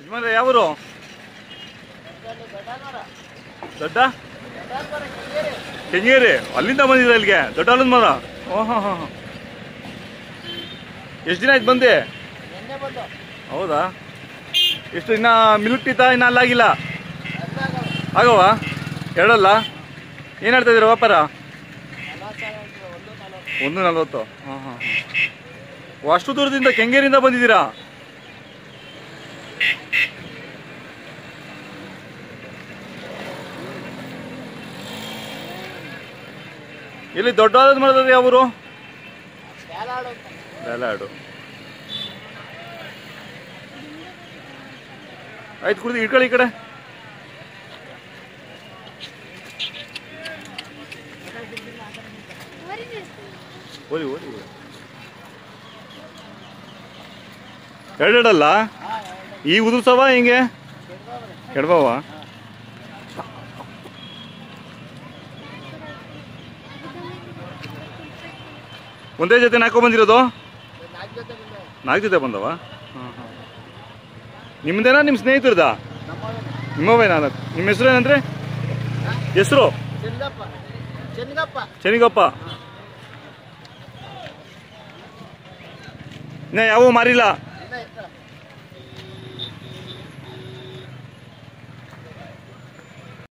ಯಜಮಾನ್ರೆ ಯಾವರು ದೊಡ್ಡ ಕೆಂಗೇರಿ ಅಲ್ಲಿಂದ ಬಂದಿದ್ರ ಇಲ್ಲಿಗೆ ದೊಡ್ಡ ಅಲ್ಲದ ಮರ ಓ ಹಾಂ ಹಾಂ ಎಷ್ಟು ದಿನ ಆಯ್ತು ಬಂದೆ ಹೌದಾ ಎಷ್ಟು ಇನ್ನ ಮಿಲ್ಕ್ ಟೀತಾ ಇನ್ನ ಅಲ್ಲಾಗಿಲ್ಲ ಆಗವ ಎರಡಲ್ಲ ಏನು ಹೇಳ್ತಾ ಇದ್ದೀರಾ ವ್ಯಾಪಾರ ಒಂದು ನಲ್ವತ್ತು ಹಾಂ ಹಾಂ ಹಾಂ ಅಷ್ಟು ದೂರದಿಂದ ಕೆಂಗೇರಿಯಿಂದ ಬಂದಿದ್ದೀರಾ ಇಲ್ಲಿ ದೊಡ್ಡದಾದ ಮಾಡಿದ್ರೆ ಯಾವರು ಬೇಲಾಡು ಆಯ್ತು ಕುಡಿದು ಇಟ್ಕೊಳ್ಳಿ ಈ ಕಡೆ ಓದಿ ಓದಿ ಎರಡೆರಡಲ್ಲ ಈ ಉದುರ್ಸವ ಹಿಂಗೆ ಕೆಡಬವ ಒಂದೇ ಜೊತೆ ನಾಲ್ಕು ಬಂದಿರೋದು ನಾಲ್ಕು ಜೊತೆ ಬಂದವ ಹಾಂ ಹಾಂ ನಿಮ್ದೇನಾ ನಿಮ್ಮ ಸ್ನೇಹಿತರದ ನಿಮ್ಮವೇ ನಾನು ನಿಮ್ಮ ಹೆಸರು ಏನಂದ್ರೆ ಹೆಸರು ಚೆನ್ನಪ್ಪ ಚೆನ್ನಪ್ಪ ಶನಿಗಪ್ಪ ಇನ್ನ ಯಾವ ಮಾರಿಲ್ಲ ಇನ್ನ ಇತ್ತ